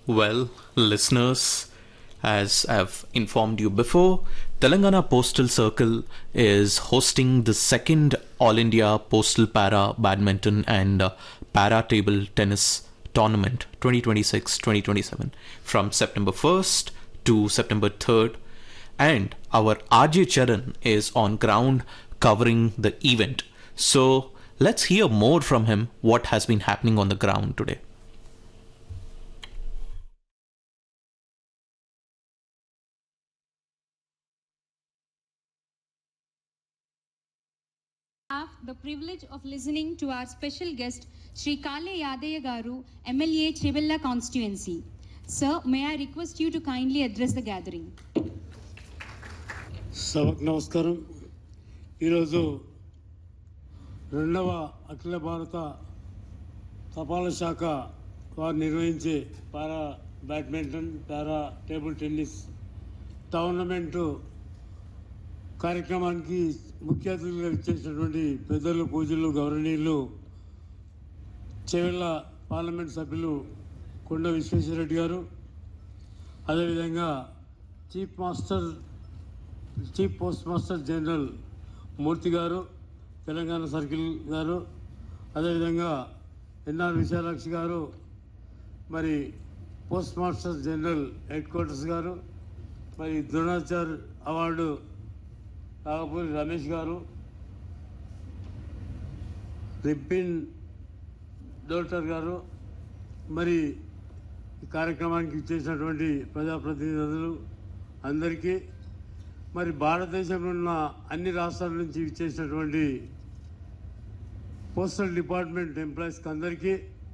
Well, listeners, as I've informed you before, Telangana Postal Circle is hosting the second All India Postal Para Badminton and uh, Para Table Tennis Tournament 2026 2027 from September 1st to September 3rd. And our RJ Charan is on ground covering the event. So let's hear more from him what has been happening on the ground today. have the privilege of listening to our special guest, Sri Kale Yadaya Garu, MLA Chevilla constituency. Sir, may I request you to kindly address the gathering? సభకు నమస్కారం ఈరోజు రెండవ అఖిల భారత తపాలా శాఖ వారు నిర్వహించే para badminton para table tennis tournament కార్యక్రమానికి ముఖ్య అతిథులుగా ఇచ్చేసినటువంటి పెద్దలు పూజలు గౌరవనీయులు చెవెళ్ళ పార్లమెంట్ సభ్యులు కొండ విశ్వేశ్వరరెడ్డి గారు అదేవిధంగా chief master chief postmaster general Murthy garu Telangana circle garu అదేవిధంగా ఎన్ఆర్ విశాలాక్షి గారు మరి postmaster general headquarters garu మరి ద్రోణాచార్ అవార్డు నాగపూరి రమేష్ గారు రిబ్బిన్ డోల్టర్ గారు మరి ఈ కార్యక్రమానికి ఇచ్చేసినటువంటి ప్రజాప్రతినిధులు అందరికీ మరి భారతదేశంలో ఉన్న అన్ని రాష్ట్రాల నుంచి ఇచ్చేసినటువంటి పోస్టల్ డిపార్ట్మెంట్ ఎంప్లాయీస్కి అందరికీ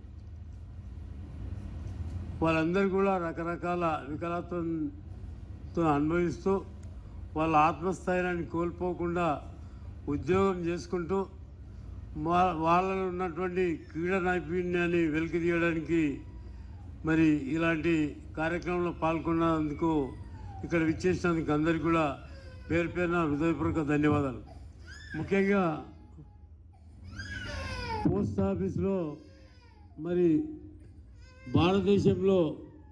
వాళ్ళందరూ కూడా రకరకాల వికలాత్వంతో అనుభవిస్తూ వాళ్ళ ఆత్మస్థైర్యాన్ని కోల్పోకుండా ఉద్యోగం చేసుకుంటూ వా- వాళ్ళలో ఉన్నటువంటి క్రీడా నైపుణ్యాన్ని వెలికి తీయడానికి మరి ఇలాంటి కార్యక్రమంలో పాల్గొన్నందుకు ఇక్కడ విచ్చేసినందుకు అందరికీ కూడా పేరు పేరున హృదయపూర్వక ధన్యవాదాలు ముఖ్యంగా పోస్ట్ ఆఫీస్లో మరి భారతదేశంలో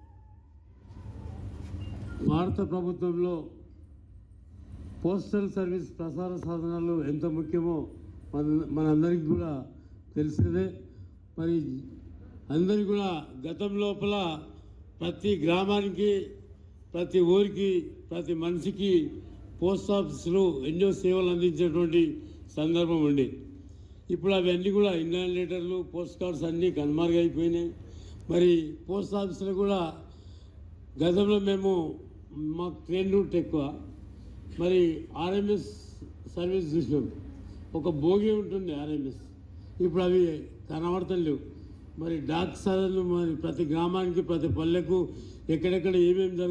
భారత ప్రభుత్వంలో పోస్టల్ సర్వీస్ ప్రసార సాధనాలు ఎంత ముఖ్యమో మన మనందరికీ కూడా తెలిసినదే మరి అందరికీ కూడా గతం లోపల ప్రతి గ్రామానికి ప్రతి ఊరికి ప్రతి మనిషికి పోస్ట్ ఆఫీసులు ఎన్నో సేవలు అందించేటువంటి సందర్భం ఉండి ఇప్పుడు అవన్నీ కూడా ఇండియన్ లెటర్లు పోస్ట్ కార్డ్స్ అన్నీ కనుమరుగైపోయినాయి మరి పోస్ట్ ఆఫీసులో కూడా గతంలో మేము మాకు ట్రైన్ రూట్ ఎక్కువ మరి ఆర్ఎంఎస్ సర్వీస్ చూసినాం ఒక భోగి ఉంటుంది ఆర్ఎంఎస్ ఇప్పుడు అవి కనబడతలేవు మరి డాక్ సాధనలు మరి ప్రతి గ్రామానికి ప్రతి పల్లెకు ఎక్కడెక్కడ ఏమేమి జరుగుతుంది